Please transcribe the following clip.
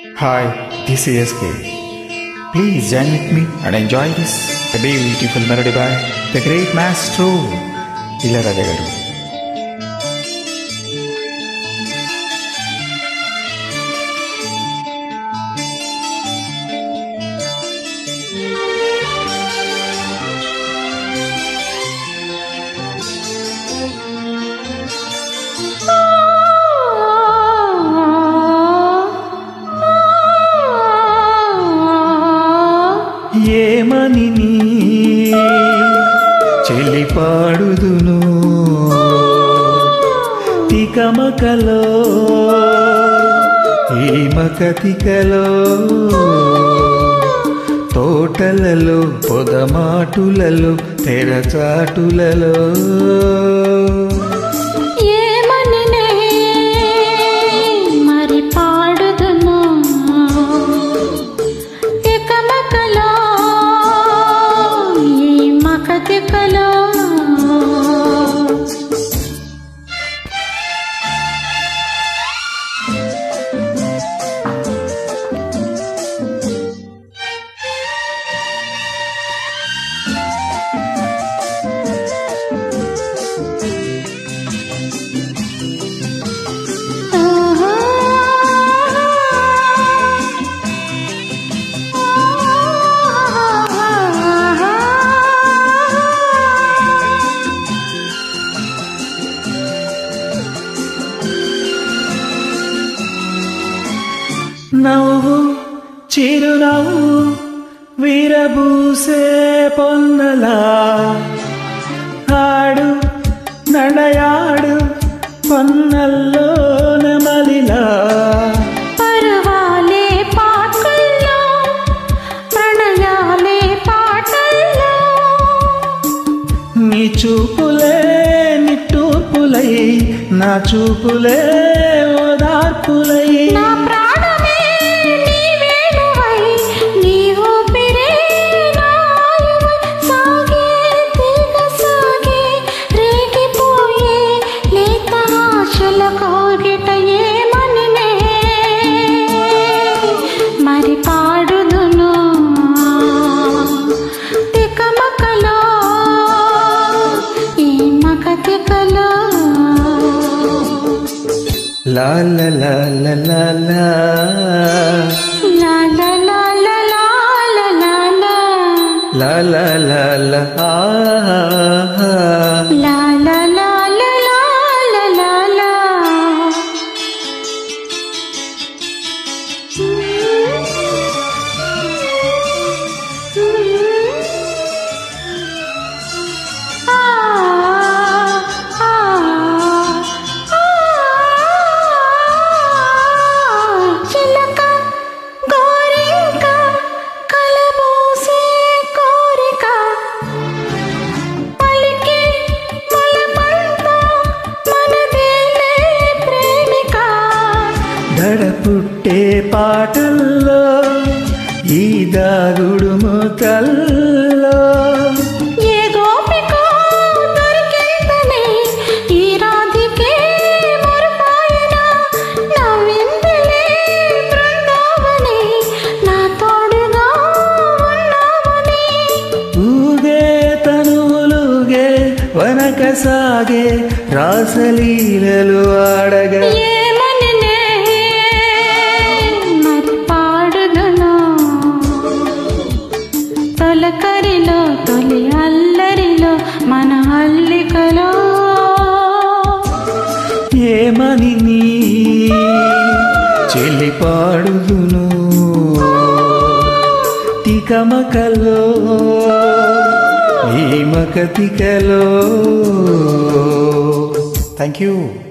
Hi, this is SK. Please join with me and enjoy this beautiful melody by the great maestro Ilarada garu. ఏమని నీ చెల్లిపాడుదును తికమకలో ఈ మకతికలో తోటలలో పొదమాటులలో తెరచాటులలో ఏమనినే మరి పాడుదును తికమకలో ఈ మకతికలో నవ్వు చిరునవ్వు వీరబూసే పొన్నలా ఆడు నడయాడు పొన్నల్లో నెమలిలా పరువాలే పాటల్లో ప్రణయాలే పాటల్లో నీ చూపులే నిట్టూపులై నా చూపులే ఓదార్పులై నా ప్రాణమే నీ వేణువై నీ ఊపిరే నా ఆయువై సాగే తీగ సాగే రేగిపోయే లేత ఆశల కోగిట ఏమనినే మరి పాడుదును తికమకలో ఈ మకతికలో లా లా లా లా లా లా La la la la la la la la లా లా లా లా ఆ La la la la la la la la చిలక గోరింక కలబోసే కోరిక పలికి మలమంత మనదేలే ప్రేమిక దడ పుట్టే పాటల్లో ఈ దాగుడు మూతల్లో ఏ గోపిక దొరికిందని ఈ రాధికే మరుపాయన నవ్విందిలే బృందావని నా తోడుగా ఉన్నావని ఊగే తనువులుగే వనక సాగే రాసలీలలు ఆడగా ఏమనినే మరి పాడుదును తొలకరిలో తొలి అల్లరిలో మన అల్లికలో ఏమని నీ చెల్లి పాడుదును తికమకలో ఈ మకతికలో థ్యాంక్ యూ